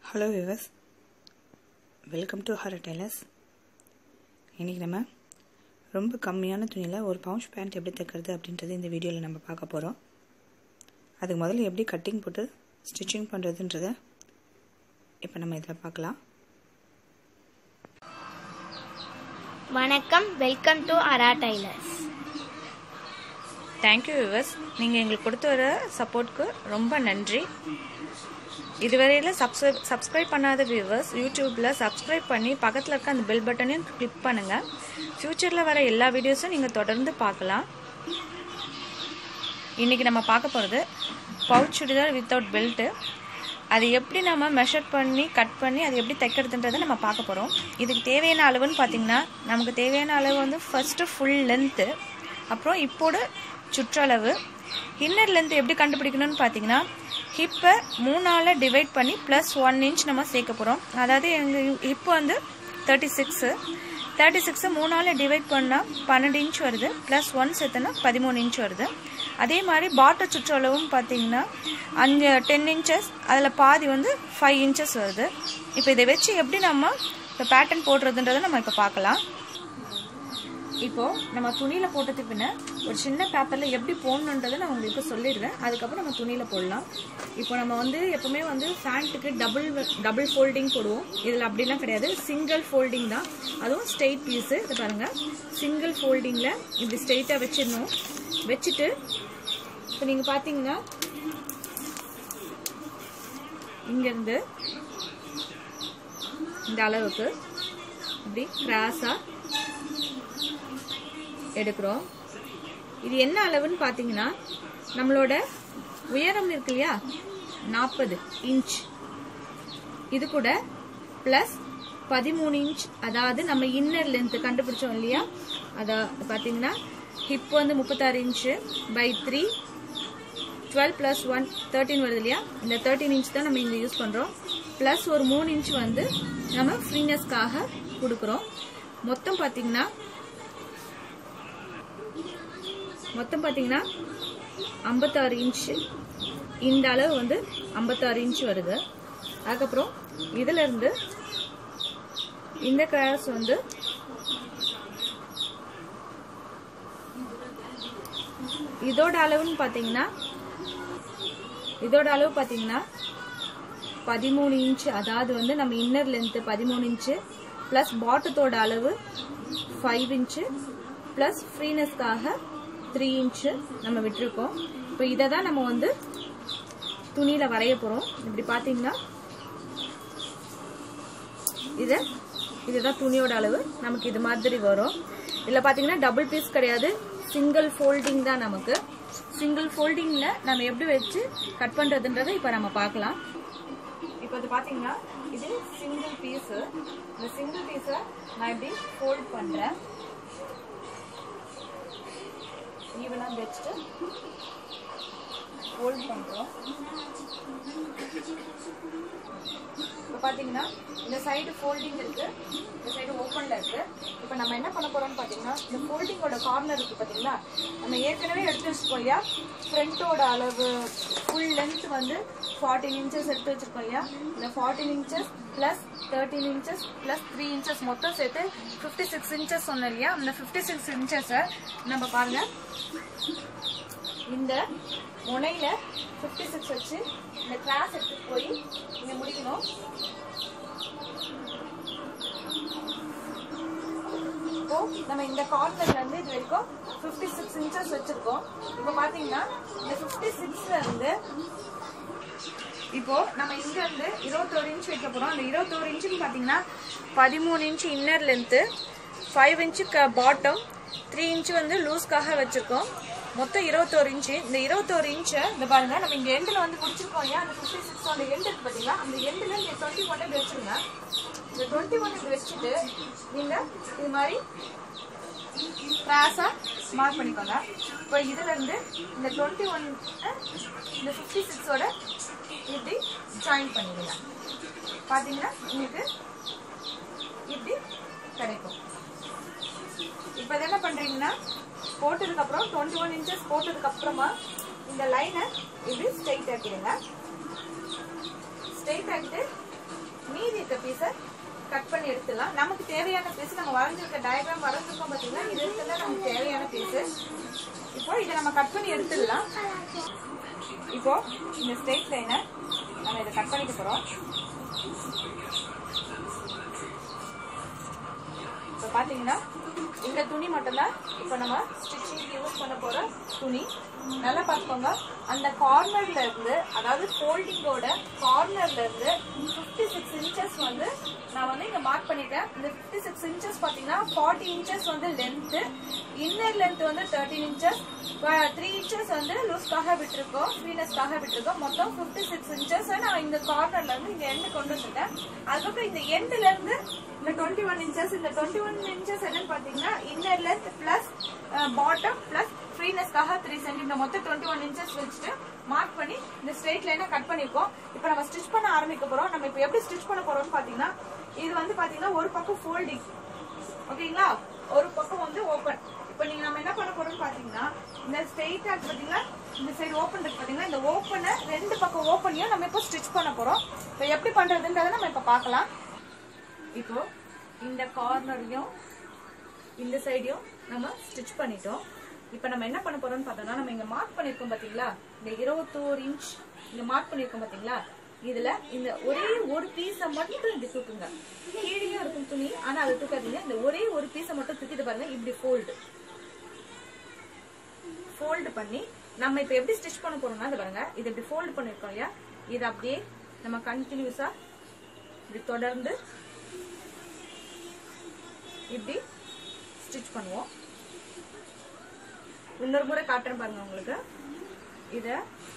hello viewers welcome to ஹர tailors இன்றைக்கி நம்ம ரொம்ப கம்மியான துணியில் ஒரு பவுச் பேண்ட் எப்படி தைக்கிறது அப்படின்றது இந்த வீடியோவில் நம்ம பார்க்க போகிறோம் அதுக்கு முதல்ல எப்படி கட்டிங் போட்டு ஸ்டிச்சிங் பண்ணுறதுன்றத இப்போ நம்ம இதில் பார்க்கலாம் வணக்கம் வெல்கம் டு அரா டைலர்ஸ் தேங்க்யூ விவர்ஸ் நீங்கள் எங்களுக்கு கொடுத்து வர சப்போர்ட்க்கு ரொம்ப நன்றி இதுவரையில் சப்ஸ்கிரைப் சப்ஸ்கிரைப் பண்ணாத வியூவர்ஸ் யூடியூப்பில் சப்ஸ்கிரைப் பண்ணி பக்கத்தில் இருக்க அந்த பெல் பட்டனையும் கிளிக் பண்ணுங்கள் ஃப்யூச்சரில் வர எல்லா வீடியோஸும் நீங்கள் தொடர்ந்து பார்க்கலாம் இன்றைக்கி நம்ம பார்க்க போகிறது பவுச் சுடிதார் வித்தவுட் பெல்ட்டு அது எப்படி நம்ம மெஷர் பண்ணி கட் பண்ணி அது எப்படி தைக்கிறதுன்றதை நம்ம பார்க்க போகிறோம் இதுக்கு தேவையான அளவுன்னு பார்த்தீங்கன்னா நமக்கு தேவையான அளவு வந்து ஃபஸ்ட்டு ஃபுல் லென்த்து அப்புறம் இப்போட சுற்றளவு இன்னர் லென்த் எப்படி கண்டுபிடிக்கணும்னு பார்த்தீங்கன்னா ஹிப்பை மூணால் டிவைட் பண்ணி ப்ளஸ் ஒன் இன்ச் நம்ம சேர்க்க போகிறோம் அதாவது எங்கள் ஹிப்பு வந்து தேர்ட்டி சிக்ஸு தேர்ட்டி சிக்ஸை மூணால் டிவைட் பண்ணால் பன்னெண்டு இன்ச் வருது ப்ளஸ் ஒன் சேர்த்தனா பதிமூணு இன்ச் வருது அதே மாதிரி பாட்டர் சுற்றளவும் பார்த்தீங்கன்னா அஞ்சு டென் இன்ச்சஸ் அதில் பாதி வந்து ஃபைவ் இன்ச்சஸ் வருது இப்போ இதை வச்சு எப்படி நம்ம இப்போ பேட்டர்ன் போடுறதுன்றதை நம்ம இப்போ பார்க்கலாம் இப்போ நம்ம துணியில போட்டது பின்ன ஒரு சின்ன பேப்பர்ல எப்படி போடணுன்றதை நான் உங்களுக்கு சொல்லிடுறேன் அதுக்கப்புறம் நம்ம துணியில போடலாம் இப்போ நம்ம வந்து எப்பவுமே வந்து ஃபேண்ட்டுக்கு டபுள் டபுள் ஃபோல்டிங் போடுவோம் இதில் அப்படிலாம் கிடையாது சிங்கிள் ஃபோல்டிங் தான் அதுவும் ஸ்ட்ரெயிட் பீஸு இது பாருங்க சிங்கிள் ஃபோல்டிங்கில் இப்படி ஸ்ட்ரெயிட்டாக வச்சிடணும் வச்சுட்டு இப்போ நீங்கள் பார்த்தீங்கன்னா இங்கேருந்து இந்த அளவுக்கு இப்படி கிராஸாக எடுக்கிறோம் இது என்ன அளவுன்னு பார்த்தீங்கன்னா நம்மளோட உயரம் இருக்கு இல்லையா நாற்பது இன்ச் இது கூட ப்ளஸ் பதிமூணு இன்ச் அதாவது நம்ம இன்னர் லென்த் கண்டுபிடிச்சோம் இல்லையா அதை பார்த்தீங்கன்னா ஹிப் வந்து முப்பத்தாறு inch by three twelve plus one thirteen வருது இல்லையா இந்த தேர்ட்டின் இன்ச் தான் நம்ம இங்கே யூஸ் பண்ணுறோம் ப்ளஸ் ஒரு மூணு இன்ச் வந்து நம்ம ஃப்ரீனஸ்க்காக கொடுக்குறோம் மொத்தம் பார்த்தீங்கன்னா மொத்தம் பார்த்தீங்கன்னா ஐம்பத்தாறு இன்ச்சு இந்த அளவு வந்து ஐம்பத்தாறு இன்ச் வருது அதுக்கப்புறம் இதுல இருந்து இந்த கிராஸ் வந்து இதோட அளவுன்னு பார்த்தீங்கன்னா இதோட அளவு பார்த்தீங்கன்னா பதிமூணு இன்ச் அதாவது வந்து நம்ம இன்னர் லென்த்து பதிமூணு இன்ச்சு ப்ளஸ் பாட்டத்தோட அளவு ஃபைவ் இன்ச்சு ப்ளஸ் ஃப்ரீனஸ்க்காக த்ரீ இன்ச்சு நம்ம விட்டுருக்கோம் இப்போ இதை தான் நம்ம வந்து துணியில் வரைய போகிறோம் இப்படி பார்த்தீங்கன்னா இதை இதுதான் துணியோட அளவு நமக்கு இது மாதிரி வரும் இதில் பார்த்தீங்கன்னா டபுள் பீஸ் கிடையாது சிங்கிள் ஃபோல்டிங் தான் நமக்கு சிங்கிள் ஃபோல்டிங்கில் நம்ம எப்படி வச்சு கட் பண்ணுறதுன்றதை இப்போ நம்ம பார்க்கலாம் இப்போ இது பார்த்தீங்கன்னா இது சிங்கிள் பீஸு இந்த சிங்கிள் பீஸை நான் இப்படி ஃபோல்ட் பண்ணுறேன் ஈவனாக வச்சுட்டு ஃபோல்ட் பண்ணுறோம் இப்போ பார்த்தீங்கன்னா இந்த சைடு ஃபோல்டிங் இருக்கு இந்த சைடு ஓப்பனில் இருக்கு இப்போ நம்ம என்ன பண்ண போறோம்னு பார்த்தீங்கன்னா இந்த ஃபோல்டிங்கோட கார்னர் இருக்கு பார்த்தீங்களா நம்ம ஏற்கனவே எடுத்து வச்சிருக்கோம் இல்லையா ஃப்ரண்ட்டோட அளவு ஃபுல் லென்த் வந்து ஃபார்ட்டின் இன்ச்சஸ் எடுத்து வச்சிருக்கோம் இல்லையா இந்த forty inches plus thirteen inches plus three inches மொத்தம் சேர்த்து ஃபிஃப்டி சிக்ஸ் இன்ச்சஸ் சொன்னோம் இல்லையா அந்த ஃபிஃப்டி சிக்ஸ் இன்ச்சஸை நம்ம பாருங்க இந்த முனையில ஃபிஃப்டி சிக்ஸ் வச்சு இந்த கிளாஸ் எடுத்துட்டு போய் இங்க முடிக்கணும் இப்போ நம்ம இந்த கார்னர்ல இருந்து இது வரைக்கும் ஃபிஃப்டி சிக்ஸ் இன்ச்சஸ் வச்சிருக்கோம் இப்போ பாத்தீங்கன்னா இந்த ஃபிஃப்டி சிக்ஸ்ல இருந்து இப்போ நம்ம இங்க இருந்து இருபத்தோரு இன்ச் வைக்க போறோம் அந்த இருபத்தோரு இன்ச்சுன்னு பாத்தீங்கன்னா பதிமூணு inch inner length five inch bottom three inch வந்து லூஸ்க்காக வச்சிருக்கோம் மொத்தம் இருபத்தோரு இன்ச்சு இந்த இருபத்தோரு இன்ச்சை இந்த பாருங்க நம்ம இங்க எண்டில் வந்து முடிச்சிருக்கோம் ஏன் அந்த ஃபிஃப்டி சிக்ஸ் அந்த எண்ட் இருக்கு பார்த்தீங்களா அந்த எண்டில் இந்த டுவெண்ட்டி ஒன் இப்படி வச்சிருங்க இந்த டுவெண்ட்டி ஒன் இப்படி வச்சுட்டு நீங்க இது மாதிரி கிராஸாக மார்க் பண்ணிக்கோங்க இப்போ இதுல இருந்து இந்த டுவெண்ட்டி ஒன் இந்த ஃபிஃப்டி சிக்ஸோட இப்படி ஜாயின் பண்ணிடுங்க பார்த்தீங்கன்னா உங்களுக்கு இப்படி கிடைக்கும் இப்போ இது என்ன பண்றீங்கன்னா போட்டதுக்கு அப்புறம் டுவெண்ட்டி ஒன் இன்ச்சஸ் போட்டதுக்கு அப்புறமா இந்த லைனை இப்படி ஸ்ட்ரைட் ஆக்கிடுங்க ஸ்ட்ரெயிட் ஆக்கிட்டு இருக்க பீஸை கட் பண்ணி எடுத்துடலாம் நமக்கு தேவையான பீஸ் நம்ம வரைஞ்சிருக்க டயக்ராம் வரைஞ்சிருக்கோம் பார்த்தீங்கன்னா இது இருக்கிறது நமக்கு தேவையான பீஸு இப்போ இதை நம்ம கட் பண்ணி எடுத்துடலாம் இப்போ இந்த ஸ்ட்ரெயிட் லைனை நம்ம இதை கட் பண்ணிக்க போறோம் இப்போ பாத்தீங்கன்னா இந்த துணி மட்டும்தான் இப்போ நம்ம ஸ்டிச்சிங் யூஸ் பண்ண போற துணி நல்லா பார்த்துக்கோங்க அந்த கார்னர்ல இருந்து அதாவது ஃபோல்டிங்கோட கார்னர்ல இருந்து ஃபிஃப்டி சிக்ஸ் இன்ச்சஸ் வந்து நான் வந்து இங்க மார்க் பண்ணிட்டேன் இந்த ஃபிஃப்டி சிக்ஸ் இன்ச்சஸ் பாத்தீங்கன்னா ஃபார்ட்டி இன்ச்சஸ் வந்து லென்த் இன்னர் லென்த் வந்து தேர்ட்டின் இன்ச்சஸ் த்ரீ இன்ச்சஸ் வந்து லூஸ்க்காக விட்டுருக்கோம் ஃப்ரீனஸ்க்காக விட்டுருக்கோம் மொத்தம் ஃபிஃப்டி சிக்ஸ் இன்ச்சஸ் நான் இந்த கார்னர்ல இருந்து இந்த எண்டு கொண்டு வந்துட்டேன் அதுக்கப்புறம் இந்த எண்டுல இருந்து இந்த டுவெண்ட்டி ஒன் இன்ச்சஸ் இந்த டுவெண்ட்டி ஒன் இன்ச்சஸ் என்னன்னு பாத்தீங்கன்னா inner length plus bottom plus ஃப்ரீனஸ்க்காக த்ரீ சென்டிமீட்டர் மொத்தம் டுவெண்ட்டி ஒன் இன்ச்சஸ் வச்சுட்டு மார்க் பண்ணி இந்த ஸ்ட்ரெயிட் லைனை கட் பண்ணிருக்கோம் இப்போ நம்ம ஸ்டிச் பண்ண ஆரம்பிக்க போறோம் நம்ம இப்போ எப்படி ஸ்டிச் பண்ண போறோம்னு பாத்தீங்கன்னா இது வந்து பாத்தீங்கன்னா ஒரு பக்கம் ஃபோல்டிங் ஓகேங்களா ஒரு பக்கம் வந்து ஓப்பன் இப்போ நீங்க நம்ம என்ன பண்ண போறோம்னு பாத்தீங்கன்னா இந்த ஸ்ட்ரெயிட்டா இருக்கு பாத்தீங்களா இந்த சைடு ஓப்பன் இருக்கு பாத்தீங்கன்னா இந்த ஓப்பனை ரெண்டு பக்கம் ஓப்பனையும் நம்ம இப்போ ஸ்டிச் பண்ண போறோம் இப்போ எப்படி பண்றதுன்றதை நம்ம இப்போ பார்க்கலாம் இப்போ இந்த கார்னரையும் இந்த சைடையும் நம்ம ஸ்டிச் பண்ணிட்டோம் இப்போ நம்ம என்ன பண்ண போறோம்னு பார்த்தோம்னா நம்ம இங்க மார்க் பண்ணிருக்கோம் பாத்தீங்களா இந்த இருபத்தோரு இன்ச் இங்க மார்க் பண்ணிருக்கோம் பாத்தீங்களா இதுல இந்த ஒரே ஒரு பீஸை மட்டும் இப்படி தூக்குங்க கீழேயும் இருக்கும் துணி ஆனா அதை தூக்காதீங்க இந்த ஒரே ஒரு பீஸை மட்டும் தூக்கிட்டு பாருங்க இப்படி ஃபோல்டு ஃபோல்டு பண்ணி நம்ம இப்போ எப்படி ஸ்டிச் பண்ண போறோம்னா இது பாருங்க இது இப்படி ஃபோல்டு பண்ணிருக்கோம் இல்லையா இது அப்படியே நம்ம கண்டினியூஸா இப்படி தொடர்ந்து இப்படி ஸ்டிச் பண்ணுவோம் இன்னொரு முறை காட்டுறேன் பாருங்க உங்களுக்கு இத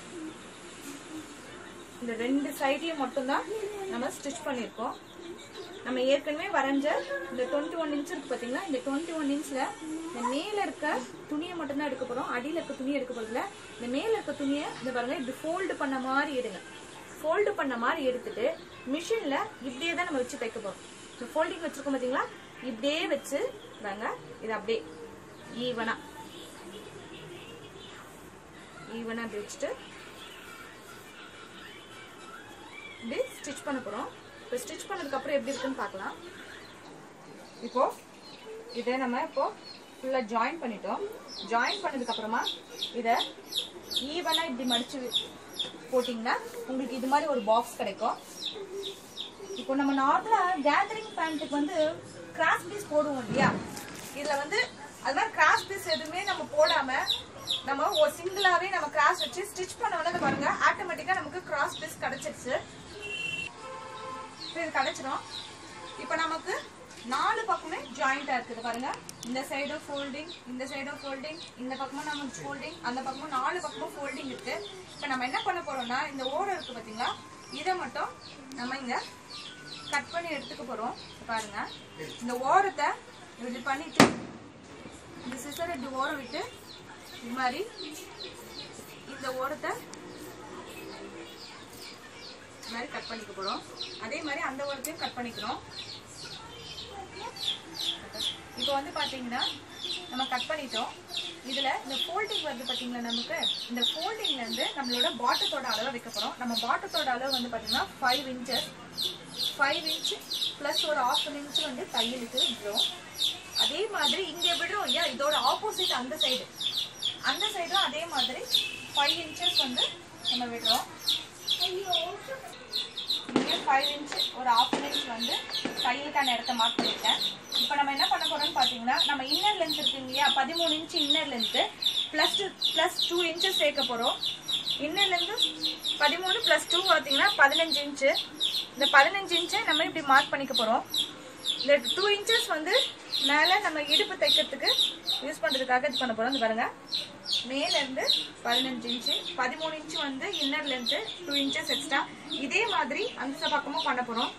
இந்த ரெண்டு சைட்லயும் மட்டும்தான் நம்ம ஸ்டிச் பண்ணிருக்கோம் நம்ம ஏற்கனவே வரைஞ்ச இந்த டுவெண்ட்டி ஒன் இன்ச் இருக்கு பாத்தீங்களா இந்த டுவெண்ட்டி ஒன் இன்ச்ல இந்த மேல இருக்க துணியை மட்டும்தான் எடுக்க போறோம் அடியில இருக்க துணியை எடுக்க போறதுல இந்த மேல இருக்க துணியை இந்த பாருங்க இப்படி ஃபோல்டு பண்ண மாதிரி எடுங்க ஃபோல்டு பண்ண மாதிரி எடுத்துட்டு மிஷின்ல இப்படியே தான் நம்ம வச்சு தைக்க போறோம் இந்த ஃபோல்டிங் வச்சிருக்கோம் பாத்தீங்களா இப்படியே வச்சு பாருங்க இது அப்படியே ஈவனா ஈவனா அப்படி வச்சுட்டு இப்படி ஸ்டிச் பண்ண போறோம் இப்போ ஸ்டிச் பண்ணதுக்கு அப்புறம் எப்படி இருக்குன்னு பார்க்கலாம் இப்போ இதை நம்ம இப்போ ஃபுல்லா ஜாயின் பண்ணிட்டோம் ஜாயின் பண்ணதுக்கு அப்புறமா இதை ஈவனா இப்படி மடிச்சு போட்டிங்கன்னா உங்களுக்கு இது மாதிரி ஒரு பாக்ஸ் கிடைக்கும் இப்போ நம்ம நார்மலா கேதரிங் பேண்ட்டுக்கு வந்து கிராஸ் பீஸ் போடுவோம் இல்லையா இதுல வந்து அது மாதிரி கிராஸ் பீஸ் எதுவுமே நம்ம போடாம நம்ம ஒரு சிங்கிளாவே நம்ம கிராஸ் வச்சு ஸ்டிச் பண்ண உடனே பாருங்க ஆட்டோமேட்டிக்கா நமக்கு கிராஸ் பீஸ் கிடைச்சிருச்சு இப்போ இது கிடைச்சிரும் இப்போ நமக்கு நாலு பக்கமே ஜாயிண்டா இருக்குது பாருங்க இந்த சைடும் ஃபோல்டிங் இந்த சைடும் ஃபோல்டிங் இந்த பக்கமும் நமக்கு ஃபோல்டிங் அந்த பக்கமும் நாலு பக்கமும் ஃபோல்டிங் இருக்கு இப்போ நம்ம என்ன பண்ண போறோம்னா இந்த ஓரம் இருக்கு பாத்தீங்களா இதை மட்டும் நம்ம இங்க கட் பண்ணி எடுத்துக்க போறோம் இப்ப பாருங்க இந்த ஓரத்தை இப்படி பண்ணிட்டு இந்த சிசர் இப்படி ஓரம் விட்டு இது மாதிரி இந்த ஓரத்தை இது மாதிரி கட் பண்ணிக்க போறோம் அதே மாதிரி அந்த ஓரத்தையும் கட் பண்ணிக்கிறோம் இப்போ வந்து பாத்தீங்கன்னா நம்ம கட் பண்ணிட்டோம் இதுல இந்த ஃபோல்டிங் வந்து பாத்தீங்களா நமக்கு இந்த ஃபோல்டிங்ல இருந்து நம்மளோட பாட்டத்தோட அளவை வைக்க போறோம் நம்ம பாட்டத்தோட அளவு வந்து பாத்தீங்கன்னா five inches five inch plus ஒரு ஆஃப் இன்ச் வந்து தையலுக்கு விடுறோம் அதே மாதிரி இங்க விடுறோம் இல்லையா இதோட ஆப்போசிட் அந்த சைடு அந்த சைடும் அதே மாதிரி ஃபைவ் இன்ச்சஸ் வந்து நம்ம விடுறோம் இங்கே ஃபைவ் இன்ச் ஒரு ஆஃப் இன்ச் வந்து தையலுக்கான இடத்த மார்க் பண்ணிருக்கேன் இப்போ நம்ம என்ன பண்ண போறோம்னு பார்த்தீங்கன்னா நம்ம இன்னர் லென்த் இருக்கு இல்லையா பதிமூணு inch inner length plus two plus two inches சேர்க்க போகிறோம் இன்னர் லென்த்து பதிமூணு ப்ளஸ் டூ பார்த்தீங்கன்னா பதினஞ்சு இன்ச்சு இந்த பதினஞ்சு இன்ச்சை நம்ம இப்படி மார்க் பண்ணிக்க போகிறோம் இந்த டூ இன்ச்சஸ் வந்து மேலே நம்ம இடுப்பு தைக்கிறதுக்கு யூஸ் பண்ணுறதுக்காக இது பண்ண போகிறோம் இந்த பாருங்க மேல இருந்து பதினஞ்சு இன்ச்சு பதிமூணு இன்ச்சு வந்து inner length two inches extra இதே மாதிரி அந்த பக்கமும் பண்ண போகிறோம்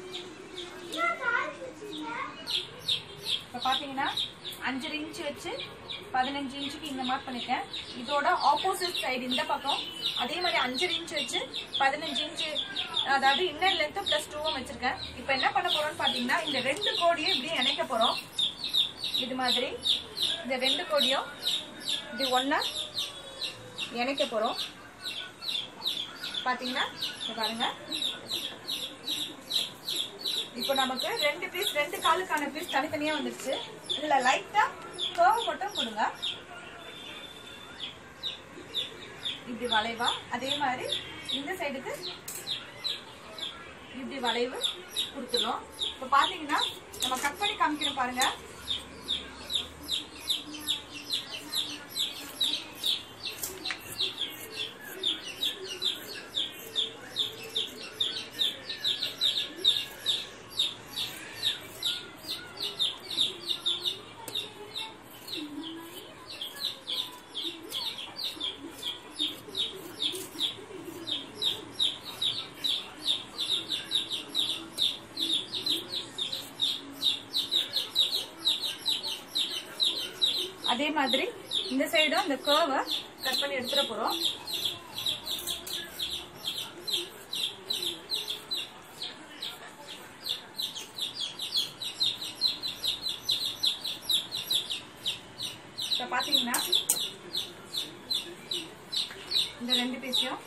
இப்போ பார்த்தீங்கன்னா அஞ்சரை இன்ச்சு வச்சு பதினஞ்சு இன்ச்சுக்கு இந்த மார்க் பண்ணிருக்கேன் இதோட ஆப்போசிட் சைடு இந்த பக்கம் அதே மாதிரி அஞ்சரை இன்ச் வச்சு பதினஞ்சு இன்ச்சு அதாவது இன்னர் லென்த்தும் ப்ளஸ் டூவும் வச்சிருக்கேன் இப்போ என்ன பண்ண போறோம்னு பார்த்தீங்கன்னா இந்த ரெண்டு கோடியும் இப்படி இணைக்க போறோம் இது மாதிரி இந்த ரெண்டு கோடியும் இப்படி ஒண்ணா இணைக்க போறோம் பாத்தீங்கன்னா இங்க பாருங்க இப்போ நமக்கு ரெண்டு பீஸ் ரெண்டு காலுக்கான பீஸ் தனித்தனியா வந்துருச்சு இதுல லைட்டா கர்வ் மட்டும் கொடுங்க இப்படி வளைவா அதே மாதிரி இந்த சைடுக்கு இப்படி வளைவு கொடுத்துடும் இப்போ பாத்தீங்கன்னா நம்ம கட் பண்ணி காமிக்கிறோம் பாருங்க அதே மாதிரி இந்த சைடும் இந்த கர்வை கட் பண்ணி எடுத்துட போறோம் இப்ப பாத்தீங்கன்னா இந்த ரெண்டு பீஸையும்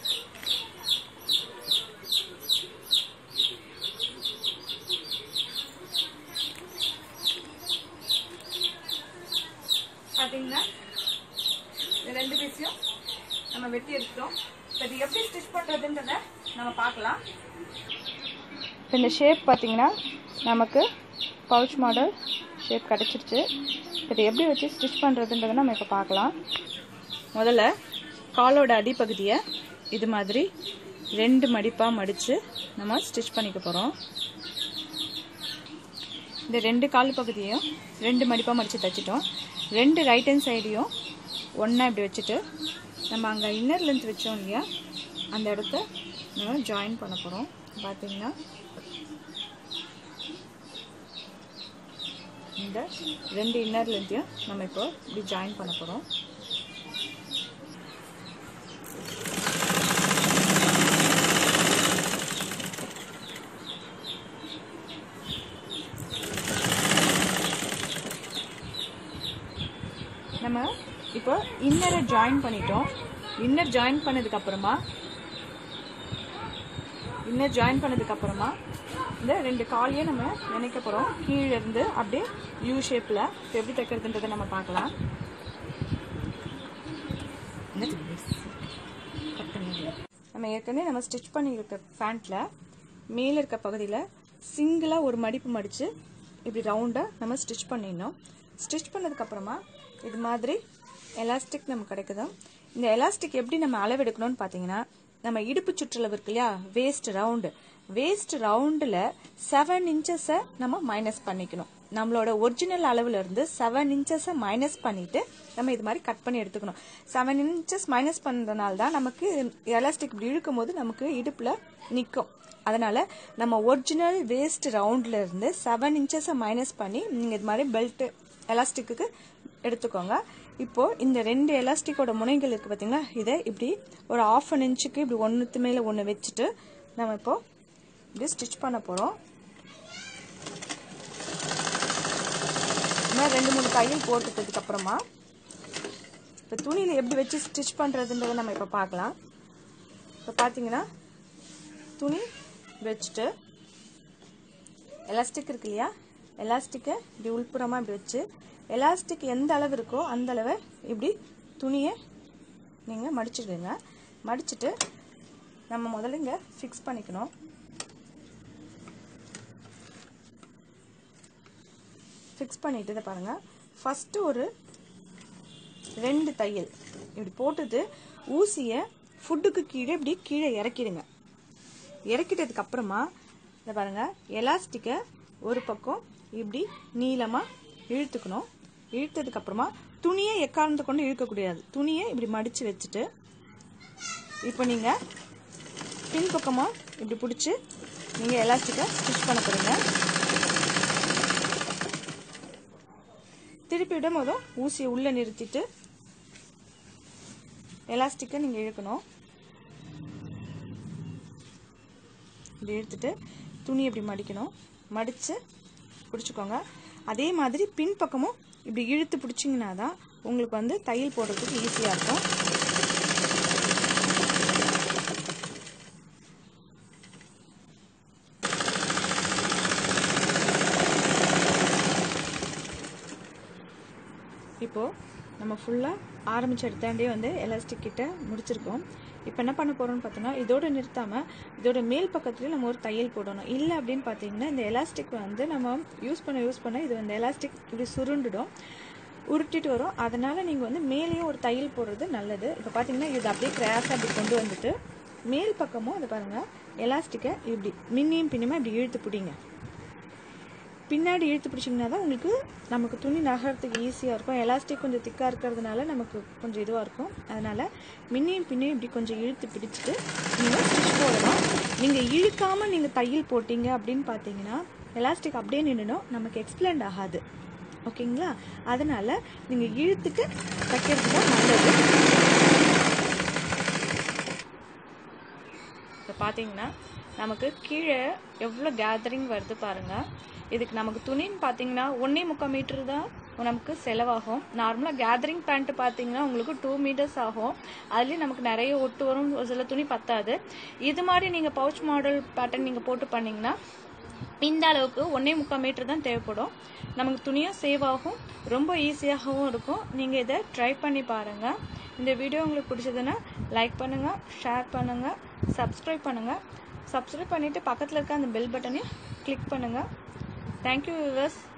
பாத்தீங்கன்னா இந்த ரெண்டு பீஸையும் நம்ம வெட்டி எடுத்துட்டோம் இப்போ இது எப்படி ஸ்டிச் பண்ணுறதுன்றத நம்ம பார்க்கலாம் இப்போ இந்த ஷேப் பார்த்தீங்கன்னா நமக்கு பவுச் மாடல் ஷேப் கிடச்சிருச்சு இதை எப்படி வச்சு ஸ்டிச் பண்ணுறதுன்றதை நம்ம இப்போ பார்க்கலாம் முதல்ல காலோட அடிப்பகுதியை இது மாதிரி ரெண்டு மடிப்பாக மடித்து நம்ம ஸ்டிச் பண்ணிக்க போகிறோம் இந்த ரெண்டு கால் பகுதியையும் ரெண்டு மடிப்பாக மடித்து தைச்சிட்டோம் ரெண்டு ரைட் ஹேண்ட் சைடையும் ஒன்றா இப்படி வச்சுட்டு நம்ம அங்கே இன்னர் லென்த் வச்சோம் இல்லையா அந்த இடத்த நம்ம ஜாயின் பண்ண போகிறோம் பார்த்தீங்கன்னா இந்த ரெண்டு இன்னர் லென்த்தையும் நம்ம இப்போ இப்படி ஜாயின் பண்ண போகிறோம் நம்ம இப்போ இன்னரை ஜாயின் பண்ணிட்டோம் இன்னர் ஜாயின் பண்ணதுக்கு அப்புறமா இன்னர் ஜாயின் பண்ணதுக்கு அப்புறமா இந்த ரெண்டு காலையும் நம்ம நினைக்க போகிறோம் கீழே இருந்து அப்படியே யூ ஷேப்பில் எப்படி தைக்கிறதுன்றதை நம்ம பார்க்கலாம் நம்ம ஏற்கனவே நம்ம ஸ்டிச் பண்ணியிருக்க பேண்ட்டில் மேலே இருக்க பகுதியில் சிங்கிளாக ஒரு மடிப்பு மடித்து இப்படி ரவுண்டாக நம்ம ஸ்டிச் பண்ணிடணும் ஸ்டிச் பண்ணதுக்கப்புறமா இது மாதிரி எலாஸ்டிக் நமக்கு கிடைக்குது இந்த எலாஸ்டிக் எப்படி நம்ம அளவெடுக்கணும்னு பார்த்தீங்கன்னா நம்ம இடுப்பு சுற்றளவு இருக்கு இல்லையா வேஸ்ட் ரவுண்டு வேஸ்ட் ரவுண்டில் செவன் இன்ச்சஸை நம்ம மைனஸ் பண்ணிக்கணும் நம்மளோட ஒரிஜினல் அளவுல இருந்து செவன் இன்ச்சஸை மைனஸ் பண்ணிட்டு நம்ம இது மாதிரி கட் பண்ணி எடுத்துக்கணும் செவன் இன்ச்சஸ் மைனஸ் பண்ணுறதுனால தான் நமக்கு எலாஸ்டிக் இப்படி இழுக்கும் போது நமக்கு இடுப்பில் நிற்கும் அதனால நம்ம ஒரிஜினல் வேஸ்ட் ரவுண்ட்ல இருந்து செவன் இன்ச்சஸை மைனஸ் பண்ணி நீங்கள் இது மாதிரி பெல்ட் எலாஸ்டிக்கு எடுத்துக்கோங்க இப்போ இந்த ரெண்டு எலாஸ்டிக்கோட முனைகள் இருக்கு பார்த்தீங்களா இதை இப்படி ஒரு ஆஃப் அன் இன்ச்சுக்கு இப்படி ஒன்றுத்து மேலே ஒன்று வச்சுட்டு நம்ம இப்போ இப்படி ஸ்டிச் பண்ண போகிறோம் இன்னும் ரெண்டு மூணு தையல் போட்டுட்டதுக்கு அப்புறமா இப்போ துணியில் எப்படி வச்சு ஸ்டிச் பண்ணுறதுன்றதை நம்ம இப்போ பார்க்கலாம் இப்போ பார்த்தீங்கன்னா துணி வச்சுட்டு எலாஸ்டிக் இருக்கு இல்லையா எலாஸ்டிக்கை இப்படி உள்புறமாக இப்படி வச்சு எலாஸ்டிக் எந்த அளவு இருக்கோ அந்த அளவை இப்படி துணியை நீங்கள் மடிச்சிடுங்க மடிச்சுட்டு நம்ம முதல்ல இங்கே ஃபிக்ஸ் பண்ணிக்கணும் ஃபிக்ஸ் பண்ணிட்டு இதை பாருங்கள் ஃபஸ்ட்டு ஒரு ரெண்டு தையல் இப்படி போட்டுட்டு ஊசியை ஃபுட்டுக்கு கீழே இப்படி கீழே இறக்கிடுங்க இறக்கிட்டதுக்கு அப்புறமா இதை பாருங்க எலாஸ்டிக்கை ஒரு பக்கம் இப்படி நீளமாக இழுத்துக்கணும் இழுத்ததுக்கு அப்புறமா துணியை எக்காரணத்தை கொண்டு இழுக்கக்கூடாது துணியை இப்படி மடித்து வச்சுட்டு இப்போ நீங்கள் பின்பக்கமாக இப்படி பிடிச்சி நீங்கள் எலாஸ்டிக்கை ஸ்டிச் பண்ண போகிறீங்க திருப்பி விடும் போதும் ஊசியை உள்ளே நிறுத்திட்டு எலாஸ்டிக்கை நீங்கள் இழுக்கணும் இப்படி இழுத்துட்டு துணி இப்படி மடிக்கணும் மடித்து பிடிச்சிக்கோங்க அதே மாதிரி பின்பக்கமும் இப்படி இழுத்து பிடிச்சிங்கன்னா தான் உங்களுக்கு வந்து தையல் போடுறதுக்கு ஈஸியாக இருக்கும் இப்போது நம்ம ஃபுல்லாக ஆரம்பிச்ச இடத்தாண்டே வந்து எலாஸ்டிக் கிட்ட முடிச்சிருக்கோம் இப்போ என்ன பண்ண போகிறோம்னு பார்த்தோன்னா இதோட நிறுத்தாமல் இதோட மேல் பக்கத்துலேயும் நம்ம ஒரு தையல் போடணும் இல்லை அப்படின்னு பார்த்தீங்கன்னா இந்த எலாஸ்டிக் வந்து நம்ம யூஸ் பண்ண யூஸ் பண்ண இது வந்து எலாஸ்டிக் இப்படி சுருண்டுடும் உருட்டிட்டு வரும் அதனால் நீங்கள் வந்து மேலேயும் ஒரு தையல் போடுறது நல்லது இப்போ பார்த்தீங்கன்னா இது அப்படியே கிராஸாக அப்படி கொண்டு வந்துட்டு மேல் பக்கமும் அதை பாருங்கள் எலாஸ்டிக்கை இப்படி மின்னியும் பின்னியுமா இப்படி இழுத்து பிடிங்க பின்னாடி இழுத்து பிடிச்சிங்கன்னா தான் உங்களுக்கு நமக்கு துணி நகரத்துக்கு ஈஸியாக இருக்கும் எலாஸ்டிக் கொஞ்சம் திக்காக இருக்கிறதுனால நமக்கு கொஞ்சம் இதுவாக இருக்கும் அதனால் மின்னியும் பின்னையும் இப்படி கொஞ்சம் இழுத்து பிடிச்சிட்டு நீங்கள் ஸ்டிச் போடலாம் நீங்கள் இழுக்காமல் நீங்கள் தையல் போட்டீங்க அப்படின்னு பார்த்தீங்கன்னா எலாஸ்டிக் அப்படியே நின்றுடும் நமக்கு எக்ஸ்பிளண்ட் ஆகாது ஓகேங்களா அதனால் நீங்கள் இழுத்துட்டு தைக்கிறது தான் நல்லது இப்போ பார்த்தீங்கன்னா நமக்கு கீழே எவ்வளோ கேதரிங் வருது பாருங்கள் இதுக்கு நமக்கு துணின்னு பார்த்தீங்கன்னா ஒன்றே முக்கால் மீட்டர் தான் நமக்கு செலவாகும் நார்மலாக கேதரிங் பேண்ட்டு பார்த்தீங்கன்னா உங்களுக்கு டூ மீட்டர்ஸ் ஆகும் அதுலேயும் நமக்கு நிறைய ஒட்டு வரும் ஒரு சில துணி பத்தாது இது மாதிரி நீங்கள் பவுச் மாடல் பேட்டர்ன் நீங்கள் போட்டு பண்ணிங்கன்னா இந்த அளவுக்கு ஒன்றே முக்கால் மீட்டர் தான் தேவைப்படும் நமக்கு துணியும் சேவ் ஆகும் ரொம்ப ஈஸியாகவும் இருக்கும் நீங்கள் இதை ட்ரை பண்ணி பாருங்கள் இந்த வீடியோ உங்களுக்கு பிடிச்சதுன்னா லைக் பண்ணுங்கள் ஷேர் பண்ணுங்கள் சப்ஸ்கிரைப் பண்ணுங்கள் சப்ஸ்கிரைப் பண்ணிவிட்டு பக்கத்தில் இருக்க அந்த பெல் பட்டனையும் கிளிக் பண்ணுங்கள் தேங்க்யூ விவர்ஸ்